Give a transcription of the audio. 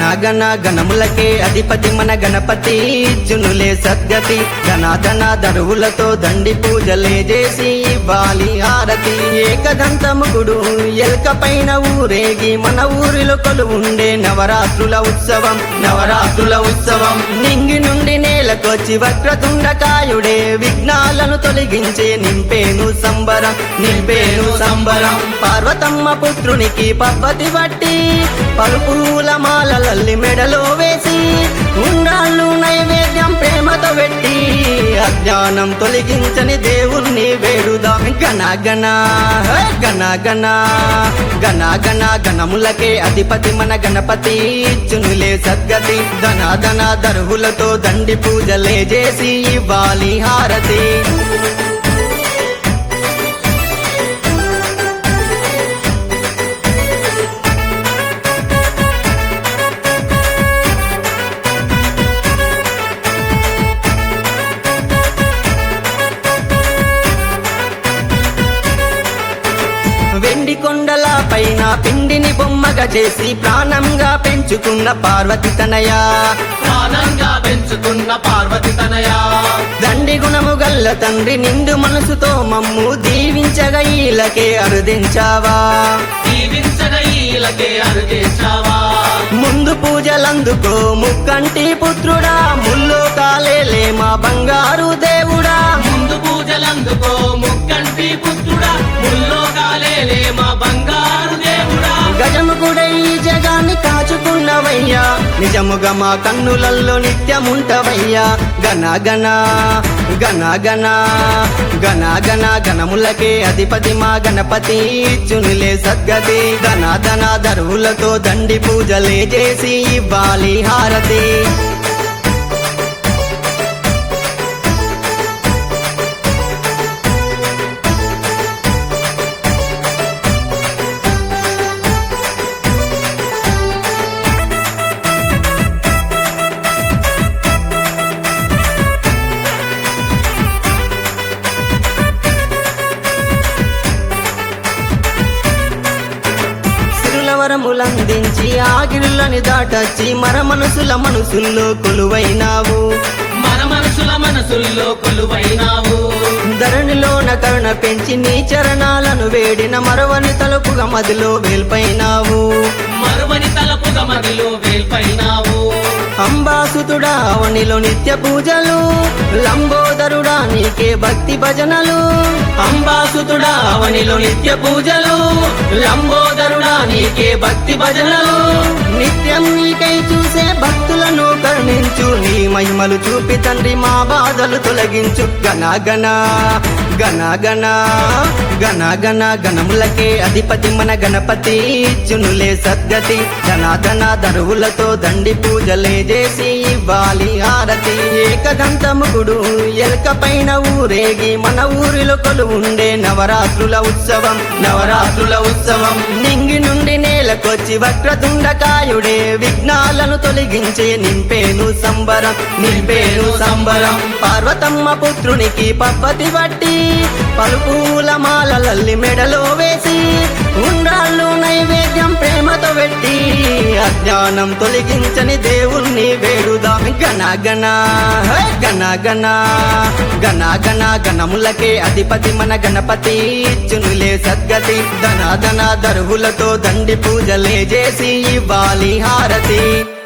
గణ గణములకే అధిపతి మన గణపతి ఇచ్చునులే సద్గతి ధనాధన దరువులతో దండి పూజలే చేసి ఇవ్వాలి హారతి ఏకదంతముకుడు ఎల్క పైన ఊరేగి మన ఊరిలో కొలువుండే నవరాత్రుల ఉత్సవం నవరాత్రుల ఉత్సవం నింగి నుండి నేలకొచ్చి వక్రతుండకాయుడే విఘ్నాలను తొలగించే నింపేను సంబరం నింపేను సంబరం పార్వతమ్మ పుత్రునికి పబ్బతి బట్టి పలుపుల మాలలల్లి మెడలో వేసి ఉండాళ్ళు నైవేద్యం ప్రేమతో పెట్టి అజ్ఞానం తొలగించని దేవుణ్ణి వేడుదాం గణ గణ హే గణ గణ గణ గణ గణములకే అధిపతి మన గణపతి ఇచ్చునులే సద్గతి ధన ధన దరువులతో దండి పూజలే చేసి ఇవ్వాలి హారతి వెండి కొండల పైన పిండిని బొమ్మగా చేసి ప్రాణంగా పెంచుకున్న పార్వతి తనయ ప్రాణంగా పెంచుకున్న పార్వతి తనయా దండి గుణము గల్ల తండ్రి నిండు మనసుతో మమ్ము దీవించగా ఈలకే అరుదించావా దీవించగా ఈలకే అరుగేశావా ముందు పూజలందుకో ముక్కంటి పుత్రుడా ముల్లో కాలేలే మా బంగారు దేవుడా ముందు పూజలందుకో ముక్కంటి పుత్రుడా ముల్లోకాలేలే మా బంగారు దేవుడా గజము కూడా ఈ జగాన్ని కాచుకున్నవయ్యా నిజముగా మా కన్నులల్లో నిత్యముంటవయ్యా గణ గణ గణ గణ గణ గణ గణములకే అధిపతి మా గణపతి ఇచ్చునులే సద్గతి ధన ధన దరువులతో దండి పూజలే చేసి ఇవ్వాలి హారతి సిరులవరములందించి ఆగిరులని దాటచ్చి మర మనసుల మనసుల్లో కొలువైనావు మన మనసుల మనసుల్లో కొలువైనావు ధరణిలోన కరుణ పెంచి నీ చరణాలను వేడిన మరవని తలుపుగా మదిలో వేల్పైనావు మరువని తలపుగ మదిలో వేల్పైనావు అంబాసుతుడా అవనిలో నిత్య పూజలు లంబోదరుడా నీకే భక్తి భజనలు అంబాసుతుడా అవనిలో నిత్య పూజలు లంబోదరుడా నీకే భక్తి భజనలు నిత్యం నీకై చూసే భక్తులను కరుణించు నీ మహిమలు చూపి తండ్రి మా బాధలు తొలగించు గణ గణ గణ గణ గణ గణ గణములకే అధిపతి మన గణపతి ఇచ్చునులే సద్గతి ధనాధన దరువులతో దండి పూజలే చేసి ఇవ్వాలి హారతి ఏకదంతముకుడు ఎలక పైన ఊరేగి మన ఊరిలో కొలువుండే నవరాత్రుల ఉత్సవం నవరాత్రుల ఉత్సవం నింగి నుండి నేలకొచ్చి వక్రతుండకాయుడే విఘ్నాలను తొలగించే నింపేను సంబరం నింపేను సంబరం పార్వతమ్మ పుత్రునికి పబ్బతి బట్టి పలుపూల మాలలల్లి మెడలో వేసి ఉండ్రాళ్ళు నైవేద్యం ప్రేమతో పెట్టి అజ్ఞానం తొలగించని దేవుణ్ణి వేడుదాం గణ గణ హే గణ గణ గణ గణ గణములకే అధిపతి మన గణపతి ఇచ్చునులే సద్గతి ధన ధన దరువులతో దండి పూజలే చేసి ఇవ్వాలి హారతి